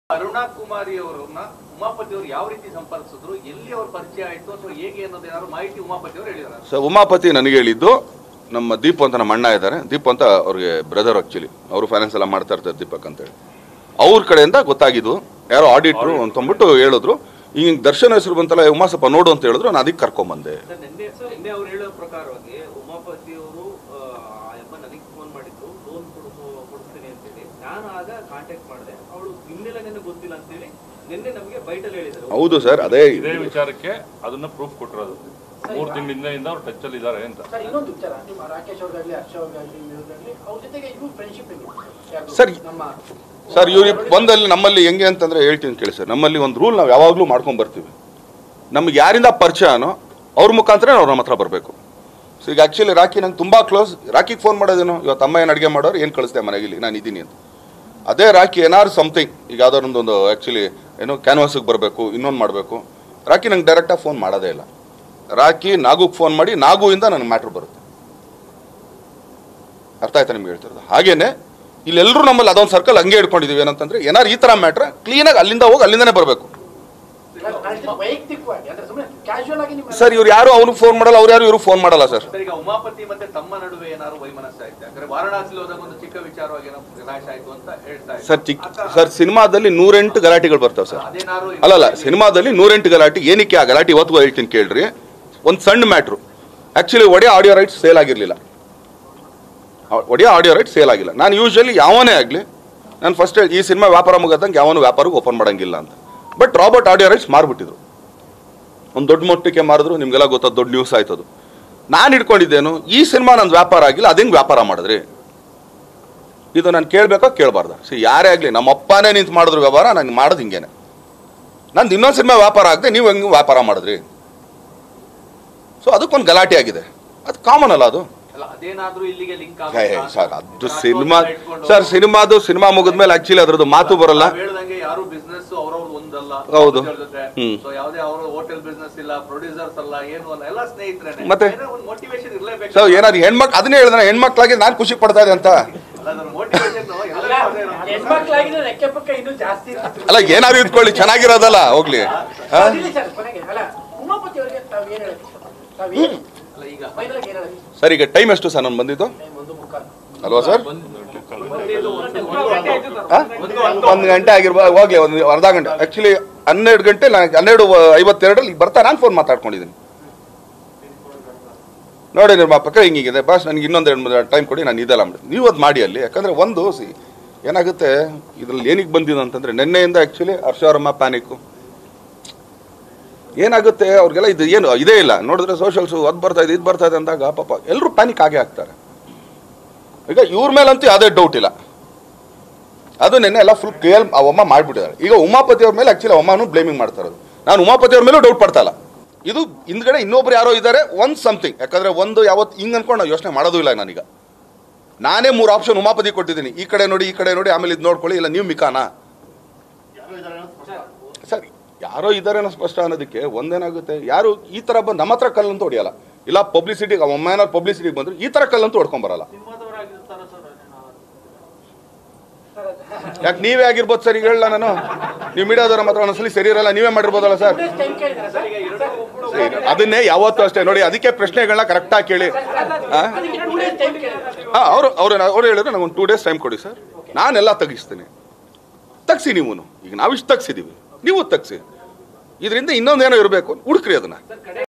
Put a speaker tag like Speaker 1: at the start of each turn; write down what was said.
Speaker 1: ಅರುಣಾ ಕುಮಾರಿ ಅವರನ್ನ ಉಮಾಪತಿ ಅವರು ಯಾವ ರೀತಿ ಸಂಪರ್ಕಿಸಿದ್ರು ಎಲ್ಲಿ ಅವ್ರ ಪರಿಚಯ ಆಯ್ತು ಅಥವಾ ಹೇಗೆ ಅನ್ನೋದು ಏನಾದ್ರು ಮಾಹಿತಿ ಉಮಾಪತಿ ಅವರು ಹೇಳಿದಾರೆ
Speaker 2: ಸೊ ಉಮಾಪತಿ ನನಗೆ ಹೇಳಿದ್ದು ನಮ್ಮ ದೀಪ್ ಅಂತ ನಮ್ಮ ಅಣ್ಣ ಇದ್ದಾರೆ ದೀಪ್ ಅಂತ ಅವ್ರಿಗೆ ಬ್ರದರ್ ಆಕ್ಚುಲಿ ಅವರು ಫೈನಾನ್ಸ್ ಎಲ್ಲ ಮಾಡ್ತಾ ಇರ್ತಾರೆ ದೀಪಕ್ ಅಂತೇಳಿ ಅವ್ರ ಕಡೆಯಿಂದ ಗೊತ್ತಾಗಿದ್ದು ಯಾರೋ ಆಡಿಟ್ರು ಅಂತಂದ್ಬಿಟ್ಟು ಹೇಳಿದ್ರು ಈಗ ದರ್ಶನ ಹೆಸರು ಬಂತಲ್ಲ ಏ, ಉಮಾಸಪ್ಪ ನೋಡು ಅಂತ ಹೇಳಿದ್ರು ನಾನು ಅದಕ್ಕೆ ಕರ್ಕೊಂಬಂದೆ
Speaker 3: ಸರ್ ನಿನ್ನೆ ನಿನ್ನೆ ಅವ್ರು ಹೇಳೋ ಪ್ರಕಾರವಾಗಿ ಉಮಾಪತಿ ಅವರು ಅಪ್ಪ ನನಗೆ ಫೋನ್ ಮಾಡಿದ್ರು ಲೋನ್ ಕೊಡಿಸೋ ಕೊಡಿಸ್ತೀನಿ ಅಂತೇಳಿ ನಾನು ಆಗ ಕಾಂಟ್ಯಾಕ್ಟ್ ಮಾಡಿದೆ ಅವಳು ನಿನ್ನೆಲ್ಲ ನನಗೆ ಗೊತ್ತಿಲ್ಲ ಅಂತೇಳಿ ನಿನ್ನೆ ನಮಗೆ ಬೈಟಲ್ಲಿ ಹೇಳಿದರು
Speaker 2: ಹೌದು ಸರ್ ಅದೇ
Speaker 4: ಇದೇ ವಿಚಾರಕ್ಕೆ ಅದನ್ನ ಪ್ರೂಫ್ ಕೊಟ್ಟಿರೋದು ಮೂರ್ ತಿಂಗಳಿಂದ ಅವ್ರು ಟಚ್ ಅಲ್ಲಿ ಇದಾರೆ ಅಂತ
Speaker 5: ಸರ್ ಇನ್ನೊಂದು ವಿಚಾರ ನಿಮ್ಮ ರಾಕೇಶ್ ಅವ್ರಿಗಾಗ್ಲಿ ಹರ್ಷ ಅವ್ರಿಗಾಗ್ಲಿ ಇವ್ರಿಗಾಗ್ಲಿ ಅವ್ರ ಜೊತೆಗೆ ಇವ್ರು ಫ್ರೆಂಡ್ಶಿಪ್ ಇದೆ ಯಾರ್ದು?
Speaker 2: ಸರ್,
Speaker 5: ನಮ್ಮ
Speaker 2: ಸರ್ ಇವ್ರು ಒಂದಲ್ಲಿ ನಮ್ಮಲ್ಲಿ ಹೆಂಗೆ ಅಂತಂದ್ರೆ ಹೇಳ್ತೀನಿ ಕೇಳಿ ಸರ್ ನಮ್ಮಲ್ಲಿ ಒಂದು ರೂಲ್ ನಾವು ಯಾವಾಗಲೂ ಮಾಡ್ಕೊಂಡ್ ಬರ್ತೀವಿ ನಮ್ಗೆ ಯಾರಿಂದ ಪರಿಚಯನೋ ಅವ್ರ ಮುಖಾಂತರ ಅವ್ರು ನಮ್ಮ ಹತ್ರ ಬರಬೇಕು ಸೊ ಈಗ ಆ್ಯಕ್ಚುಲಿ ರಾಕಿ ನಂಗೆ ತುಂಬ ಕ್ಲೋಸ್ ರಾಕಿಗೆ ಫೋನ್ ಮಾಡೋದೇನು ಇವತ್ತು ಅಮ್ಮ ಏನು ಅಡುಗೆ ಮಾಡೋರು ಏನು ಕಳಿಸ್ದೆ ಮನೆಗೆ ನಾನು ಇದ್ದೀನಿ ಅಂತ ಅದೇ ರಾಕಿ ಏನಾದ್ರು ಸಮಥಿಂಗ್ ಈಗ ಯಾವ್ದಾದ್ರು ಒಂದು ಆ್ಯಕ್ಚುಲಿ ಏನೋ ಕ್ಯಾನ್ವಾಸಿಗೆ ಬರಬೇಕು ಇನ್ನೊಂದು ಮಾಡಬೇಕು ರಾಕಿ ನಂಗೆ ಡೈರೆಕ್ಟಾಗಿ ಫೋನ್ ಮಾಡೋದೇ ಇಲ್ಲ ರಾಕಿ ನಾಗುಗೆ ಫೋನ್ ಮಾಡಿ ನಾಗುವಿಂದ ನನಗೆ ಮ್ಯಾಟ್ರ್ ಬರುತ್ತೆ ಅರ್ಥ ಆಯ್ತಾ ನಿಮ್ಗೆ ಹೇಳ್ತಿರೋದು ಹಾಗೇನೆ ಇಲ್ಲೆಲ್ಲರೂ ನಮ್ಮಲ್ಲಿ ಅದೊಂದು ಸರ್ಕಲ್ ಹಂಗೆ ಇಟ್ಕೊಂಡಿದೀವಿ ಏನಂತಂದ್ರೆ ಏನಾರು ಈ ಥರ ಮ್ಯಾಟ್ರ್ ಕ್ಲೀನಾಗಿ ಅಲ್ಲಿಂದ ಹೋಗಿ ಅಲ್ಲಿಂದನೇ ಬರಬೇಕು
Speaker 5: ನಾನು ಹೇಳ್ತೀನಿ ವೈಯಕ್ತಿಕವಾಗಿ ಅಂದ್ರೆ ಸುಮ್ಮನೆ ಕ್ಯಾಶುವಲ್ ಆಗಿ ನಿಮ್ಮ
Speaker 2: ಸರ್ ಇವ್ರು ಯಾರು ಅವ್ನಿಗೆ ಫೋನ್ ಮಾಡಲ್ಲ ಅವ್ರು ಯಾರು ಇವ್ರು ಫೋನ್ ಮಾಡಲ್ಲ ಸರ್
Speaker 1: ಸರ್ ಈಗ ಉಮಾಪತಿ ಮತ್ತೆ ತಮ್ಮ ನಡುವೆ ಏನಾದ್ರು ವೈಮನಸ್ಸು ಆಯ್ತು ಯಾಕಂದ್ರೆ ವಾರಣಾಸಿಲಿ ಹೋದಾಗ ಒಂದು ಚಿಕ್ಕ ವಿಚಾರವಾಗಿ ಏನೋ ವಿನಾಶ ಆಯ್ತು ಅಂತ ಹೇಳ್ತಾ ಇದ್ದಾರೆ.
Speaker 2: ಸರ್ ಚಿಕ್ಕ ಸರ್ ಸಿನಿಮಾದಲ್ಲಿ ನೂರೆಂಟು ಗಲಾಟೆಗಳು ಬರ್ತಾವೆ ಸರ್
Speaker 1: ಅದೇನಾದ್ರು
Speaker 2: ಅಲ್ಲಲ್ಲ ಸಿನಿಮಾದಲ್ಲಿ ನೂರೆಂಟು ಗಲಾಟೆ ಏನಕ್ಕೆ ಆ ಗಲಾಟೆ ಇವತ್ತು ಹೇಳ್ತೀನಿ ಕೇಳ್ರಿ ಒಂದು ಸಣ್ಣ matter actually Odeya audio rights sale ಆಗಿರಲಿಲ್ಲ ಒಡೆಯ ಆಡಿಯೋ ರೈಟ್ ಸೇಲ್ ಆಗಿಲ್ಲ ನಾನು ಯೂಶಲಿ ಯಾವನೇ ಆಗಲಿ ನಾನು ಫಸ್ಟ್ ಈ ಸಿನಿಮಾ ವ್ಯಾಪಾರ ಮುಗದಂಗೆ ಯಾವನು ವ್ಯಾಪಾರಕ್ಕೆ ಓಪನ್ ಮಾಡಂಗಿಲ್ಲ ಅಂತ ಬಟ್ ರಾಬರ್ಟ್ ಆಡಿಯೋ ರೈಟ್ಸ್ ಮಾರ್ಬಿಟ್ಟಿದ್ರು ಒಂದು ದೊಡ್ಡ ಮಟ್ಟಕ್ಕೆ ಮಾರಿದ್ರು ನಿಮಗೆಲ್ಲ ಗೊತ್ತದ ದೊಡ್ಡ ನ್ಯೂಸ್ ಆಯ್ತದು ನಾನು ಇಟ್ಕೊಂಡಿದ್ದೇನು ಈ ಸಿನಿಮಾ ನಂದು ವ್ಯಾಪಾರ ಆಗಿಲ್ಲ ಅದಂಗೆ ವ್ಯಾಪಾರ ಮಾಡಿದ್ರಿ ಇದು ನಾನು ಕೇಳಬೇಕಾ ಕೇಳಬಾರ್ದ ಸಿ ಯಾರೇ ಆಗಲಿ ನಮ್ಮ ಅಪ್ಪನೇ ನಿಂತು ಮಾಡಿದ್ರು ವ್ಯವಹಾರ ನಾನು ಮಾಡೋದು ಹಿಂಗೇನೆ ನಂದು ಇನ್ನೊಂದು ಸಿನಿಮಾ ವ್ಯಾಪಾರ ಆಗದೆ ನೀವು ಹೆಂಗೆ ವ್ಯಾಪಾರ ಮಾಡಿದ್ರಿ ಸೊ ಅದಕ್ಕೊಂದು ಗಲಾಟೆ ಆಗಿದೆ ಅದು ಕಾಮನ್ ಅಲ್ಲ ಅದು
Speaker 1: ಅಲ್ಲ ಅದೇನಾದ್ರೂ ಇಲ್ಲಿಗೆ ಲಿಂಕ್
Speaker 2: ಹೇ, ಸರ್ ಅದು ಸಿನಿಮಾ ಸರ್ ಸಿನಿಮಾದು ಸಿನಿಮಾ ಮುಗಿದ್ಮೇಲೆ ಆಕ್ಚುಲಿ ಅದ್ರದ್ದು ಮಾತು ಬರಲ್ಲ
Speaker 1: ಹೇಳ್ದಂಗೆ ಯಾರು ಬಿಸ್ನೆಸ್ ಅವ್ರವ್ರ ಒಂದಲ್ಲ
Speaker 2: ಹೌದು.
Speaker 1: ಅವ್ರ ಜೊತೆ
Speaker 2: ಹ್ಮ್.
Speaker 1: ಸೊ ಯಾವುದೇ ಅವ್ರ ಹೋಟೆಲ್ ಬಿಸ್ನೆಸ್ ಇಲ್ಲ ಪ್ರೊಡ್ಯೂಸರ್ಸ್ ಅಲ್ಲ ಏನು ಅಲ್ಲ ಎಲ್ಲ ಸ್ನೇಹಿತರೇನೆ
Speaker 2: ಮತ್ತೆ?
Speaker 1: ಏನೋ ಒಂದು ಮೋಟಿವೇಶನ್ ಇರ್ಲೇಬೇಕು
Speaker 2: ಸೊ ಏನಾದ್ರು ಹೆಣ್ಮಕ್ ಅದನ್ನೇ ಹೇಳಿದ್ರೆ ಹೆಣ್ಮಕ್ಳಾಗಿ ನಾನು ಖುಷಿ ಪಡ್ತಾ ಇದೆ ಅಂತ
Speaker 1: ಮೋಟಿವೇಶನ್
Speaker 5: ಅಲ್ಲ, ಹೆಣ್ಮಕ್ಳಾಗಿದ್ರೆ ರೆಕ್ಕೆ ಪಕ್ಕ ಇನ್ನೂ ಜಾಸ್ತಿ ಇರ್ತಿತ್ತು.
Speaker 2: ಅಲ್ಲ ಏನಾದ್ರು ಇಟ್ಕೊಳ್ಳಿ ಚೆನ್ನಾಗಿರೋದಲ್ಲ ಹೋಗ್ಲಿ ಹಾ?
Speaker 5: ಸರ್, ಇಲ್ಲಿ ಸರ್ ಕೊನೆಗೆ ಅಲ್ಲ ಉಮಾಪತಿ ಅವರಿಗೆ ತಾವು ಏನ್ ಹೇಳಕ್ಕೆ ಇಷ್ಟಪಡ್ತೀರಿ? ತಾವು ಏನು
Speaker 1: ಅಲ್ಲ ಈಗ
Speaker 5: ಫೈನಲ್ ಆಗಿ ಏನ್ ಹೇಳಕ್ಕೆ ಇಷ್ಟಪಡ್ತೀರಿ?
Speaker 2: ಸರ್ ಈಗ ಟೈಮ್ ಎಷ್ಟು ಸರ್ ನಾನು ಬಂದಿದ್ದು
Speaker 5: ಟೈಮ್ ಒಂದು ಮುಕ್ಕಾಲು
Speaker 2: ಅಲ್ವಾ ಸರ್
Speaker 1: ಒಂದೇದು ಒಂದು-
Speaker 2: ಹಾ? ಒಂದು ಗಂಟೆ ಆಗಿರ್ಬೋದು ಹೋಗ್ಲಿ ಒಂದು ಅರ್ಧ ಗಂಟೆ ಆಕ್ಚುಲಿ ಹನ್ನೆರಡು ಗಂಟೆ ನಾನು ಹನ್ನೆರಡು ಐವತ್ತೆರಡರಲ್ಲಿ ಬರ್ತಾ ನಾನು ಫೋನ್ ಮಾತಾಡ್ಕೊಂಡಿದ್ದೀನಿ ನೋಡಿ ನಿರ್ಮಾಪಕ ಹಿಂಗಿದೆ ಬಾಸ್ ನನಗೆ ಇನ್ನೊಂದು ಎರಡು ಮೂರು ಟೈಮ್ ಕೊಡಿ ನಾನು ಇದೆಲ್ಲ ಮಾಡಿ ನೀವು ಅದು ಮಾಡಿ ಅಲ್ಲಿ ಯಾಕಂದ್ರೆ ಒಂದು ಸಿ ಏನಾಗುತ್ತೆ ಇದ್ರಲ್ಲಿ ಏನಕ್ಕೆ ಬಂದಿದೆ ಅಂತಂದ್ರೆ ನಿನ್ನೆಯಿಂದ ಆ್ಯಕ್ಚುಲಿ ಹರ್ಷವರಮ್ಮ ಪ್ಯಾನಿಕ್ಕು ಏನಾಗುತ್ತೆ ಅವ್ರಿಗೆಲ್ಲ ಇದು ಏನು ಇದೇ ಇಲ್ಲ ನೋಡಿದ್ರೆ ಸೋಷಲ್ಸು ಅದು ಬರ್ತಾ ಇದೆ ಇದು ಬರ್ತಾ ಇದೆ ಅಂದಾಗ ಪಾಪ ಎಲ್ಲರೂ ಪ್ಯಾನಿಕ್ ಆಗೇ ಆಗ್ತಾರೆ ಈಗ ಇವ್ರ ಮೇಲಂತೂ ಯಾವುದೇ ಡೌಟ್ ಇಲ್ಲ ಅದು ನಿನ್ನೆ ಎಲ್ಲ ಫುಲ್ ಕ್ಲಿಯರ್ ಅವಮ್ಮ ಮಾಡಿಬಿಟ್ಟಿದ್ದಾರೆ ಈಗ ಉಮಾಪತಿ ಅವ್ರ ಮೇಲೆ ಆಕ್ಚುಲಿ ಅವಮ್ಮನು ಬ್ಲೇಮಿಂಗ್ ಮಾಡ್ತಾ ಇರೋದು ನಾನು ಉಮಾಪತಿ ಅವ್ರ ಮೇಲೂ ಡೌಟ್ ಪಡ್ತಾ ಇಲ್ಲ ಇದು ಹಿಂದ್ಗಡೆ ಇನ್ನೊಬ್ರು ಯಾರೋ ಇದ್ದಾರೆ ಒಂದು ಸಮಥಿಂಗ್ ಯಾಕಂದ್ರೆ ಒಂದು ಯಾವತ್ತು ಹಿಂಗೆ ಅನ್ಕೊಂಡು ನಾವು ಯೋಚನೆ ಮಾಡೋದು ಇಲ್ಲ ನಾನೀಗ ನಾನೇ ಮೂರು ಆಪ್ಷನ್ ಉಮಾಪತಿ ಕೊಟ್ಟಿದ್ದೀನಿ ಈ ಕಡೆ ನೋಡಿ ಈ ಕಡೆ ನೋಡಿ ಆಮೇಲೆ ಇದು ನೋಡ್ಕೊಳ್ಳಿ ಇಲ್ಲ ನೀವು ಮಿಕಾನಾ ಸರ್ ಯಾರೋ ಇದ್ದಾರೆ ಅನ್ನೋ ಸ್ಪಷ್ಟ ಅನ್ನೋದಕ್ಕೆ ಒಂದೇನಾಗುತ್ತೆ ಯಾರು ಈ ಥರ ಬಂದು ನಮ್ಮ ಹತ್ರ ಕಲ್ಲಂತೂ ಹೊಡಿಯಲ್ಲ ಇಲ್ಲ ಪಬ್ಲಿಸಿಟಿಗೆ ಒಮ್ಮೆ ಏನಾದ್ರು ಪಬ್ಲಿಸಿಟಿಗೆ ಬಂದ್ರು ಈ ಥರ ಕಲ್ಲಂತೂ ಹೊಡ್ಕೊಂಬರಲ್ಲ
Speaker 3: ಸಿನಿಮಾದವರಾಗಿರ್ತಾರ ಸರ್
Speaker 2: ಯಾಕೆ ನೀವೇ ಆಗಿರ್ಬೋದು ಸರ್ ಈಗ ಹೇಳಲ್ಲ ನಾನು ನೀವು ಮೀಡಿಯಾದವ್ರ ಮಾತ್ರ ಒಂದೊಂದ್ಸಲಿ ಸರಿ ಇರಲ್ಲ ನೀವೇ ಮಾಡಿರ್ಬೋದಲ್ಲ ಸರ್
Speaker 5: ಟೂ ಡೇಸ್ ಟೈಮ್ ಕೇಳಿದಾರೆ ಸರ್
Speaker 2: ಅದನ್ನೇ ಯಾವತ್ತೂ ಅಷ್ಟೇ ನೋಡಿ ಅದಕ್ಕೆ ಪ್ರಶ್ನೆಗಳನ್ನ ಕರೆಕ್ಟಾಗಿ ಕೇಳಿ
Speaker 5: ಅದಕ್ಕೆ ಟೂ ಡೇಸ್ ಟೈಮ್ ಕೇಳಿದಾರೆ
Speaker 2: ಹಾಂ ಅವರು ಅವ್ರು ಅವ್ರು ಹೇಳಿದ್ರೆ ನಂಗೆ ಒಂದು ಟೂ ಡೇಸ್ ಟೈಮ್ ಕೊಡಿ ಸರ್ ನಾನೆಲ್ಲ ತೆಗಿಸ್ತೀನಿ ತೆಗ್ಸಿ ನೀವು ಈಗ ನಾವಿಷ್ಟು ತೆಗ್ಸಿದ್ದೀವಿ ನೀವು ತೆಗ್ಸಿ ಇದರಿಂದ ಇನ್ನೊಂದೇನೋ ಇರಬೇಕು ಹುಡುಕ್ರಿ ಅದನ್ನ